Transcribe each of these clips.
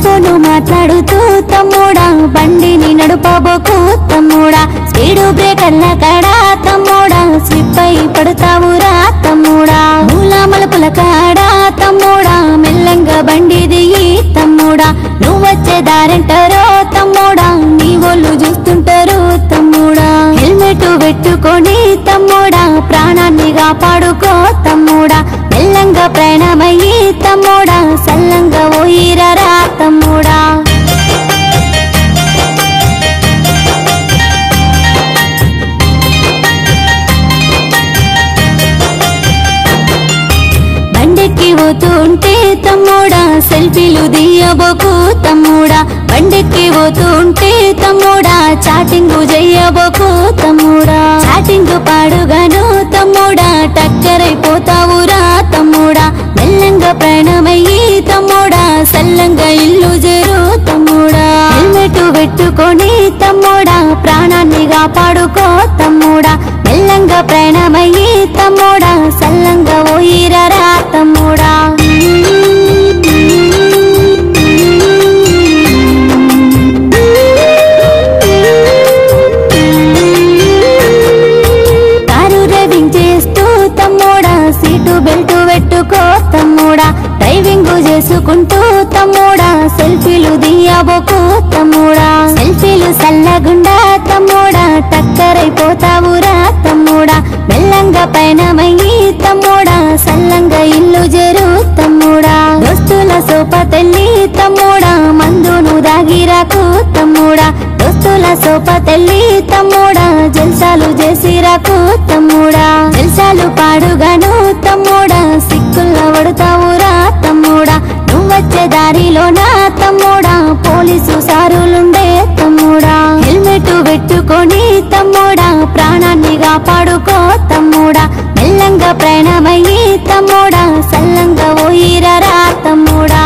phone మాట్లాడుతూ తమ్ముడా బండిని నడుపబోకు తమ్ముడా స్పీడు బ్రేకర్ల కాడా తమ్ముడా స్లిప్ అయి పడతావురా తమ్ముడా మూల మలుపుల కాడా తమ్ముడా మెల్లంగా బండి దిగి తమ్ముడా నువ్వొచ్చే దారంటారో తమ్ముడా నీ ఒళ్ళు చూస్తుంటారు తమ్ముడా హెల్మెట్ పెట్టుకొని తమ్ముడా ప్రాణాన్ని కాపాడుకో తమ్ముడా మెల్లంగా ప్రయాణమయ్యి తమ్ముడా సల్లంగా ఓయిరరా తమ్ముడా బండెక్కి పోతూ ఉంటే తమ్ముడా సెల్ఫీలు దియబోకు తమ్ముడా బండెక్కి పోతూ ఉంటే తమ్ముడా చాటింగ్ చెయ్యబోకు తమ్ముడా చాటింగ్ పాడుగాను తమ్ముడా టక్కరైపోతావురా తమ్ముడా మెల్లంగా ప్రాణమయ్యి తమ్ముడా సల్లంగా ఇల్లు చేరు తమ్ముడా హెల్మెట్ పెట్టుకొని తమ్ముడా ప్రాణాన్ని కాపాడుకో తమ్ముడా మెల్లంగా ప్రాణమయ్యి తమ్ముడా సల్లంగా ఓయిరరా తమ్ముడా కారు డ్రైవింగ్ చేస్తూ తమ్ముడా సీటు బెల్ట్ పెట్టుకో తమ్ముడా డ్రైవింగ్ చేసుకుంటూ తమ్ముడా సెల్ఫీలు దియబోకు తమ్ముడా సెల్ఫీలు సల్లగుండా తమ్ముడా టక్కరైపోతావురా తమ్ముడా మెల్లంగా పైనమయ్యి తమ్ముడా సల్లంగా ఇల్లు చేరు తమ్ముడా దోస్తుల సోప తెల్లి తమ్ముడా మందును దాగిరాకు తమ్ముడా దోస్తుల సోప తెల్లి తమ్ముడా జల్సాలు చేసిరాకు తమ్ముడా జల్సాలు పాడుగాను తమ్ముడా సిక్కుల్ల పడతావురా తమ్ముడా నువ్వొచ్చే దారిలోనా తమ్ముడా పోలీసు సారులుండే తమ్ముడా హెల్మెట్ పెట్టుకొని తమ్ముడా ప్రాణాన్ని కాపాడుకో తమ్ముడా మెల్లంగా ప్రయాణమయ్యి తమ్ముడా సల్లంగా ఓయిరరా తమ్ముడా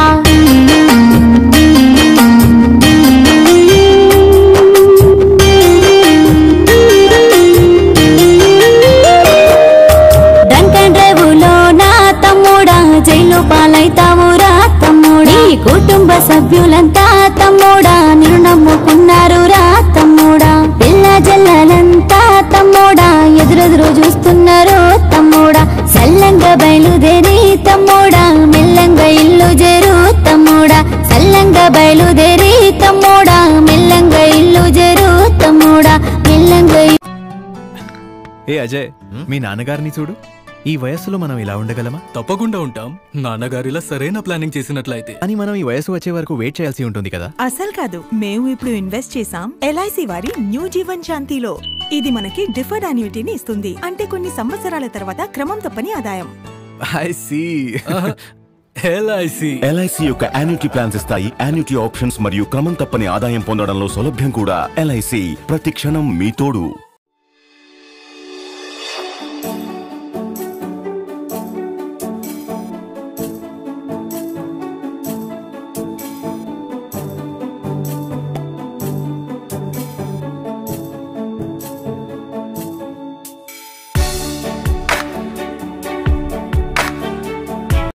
డ్రంక్ అండ్ డ్రైవ్ లో నా తమ్ముడా జైలు పాలైతావురా తమ్ముడి కుటుంబ సభ్యులంతా తమ్ముడా నిన్ను నమ్ముకున్నారు రా తమ్ముడా పిల్ల జల్లలంతా తమ్ముడా ఎదురెదురు చూస్తున్నారు తమ్ముడా సల్లంగా బయలుదేరి తమ్ముడా మెల్లంగా ఇల్లు చేరు తమ్ముడా సల్లంగా బయలుదేరి తమ్ముడా మెల్లంగా ఇల్లు చేరు తమ్ముడా మెల్లంగా ఏ అజయ్ మీ నాన్నగారిని చూడు ఈ వయస్సులో మనం ఇలా ఉండగలమా తప్పకుండా ఉంటాం నాన్నగారిలా సరైన ప్లానింగ్ చేసినట్లయితే అని మనం ఈ వయసు వచ్చే వరకు వెయిట్ చేయాల్సి ఉంటుంది కదా అసలు కాదు మేము ఇప్పుడు ఇన్వెస్ట్ చేసాం ఎల్ఐసి వారి న్యూ జీవన్ శాంతిలో ఇది మనకి డిఫర్డ్ అన్యూటీని ఇస్తుంది అంటే కొన్ని సంవత్సరాల తర్వాత క్రమం తప్పని ఆదాయం ఐ సీ ఎల్ఐసి ఎల్ఐసి యొక్క యాన్యుటీ ప్లాన్స్ ఇస్తాయి యాన్యుటీ ఆప్షన్స్ మరియు క్రమం తప్పని ఆదాయం పొందడంలో సౌలభ్యం కూడా ఎల్ఐసి ప్రతి క్షణం మీ తోడు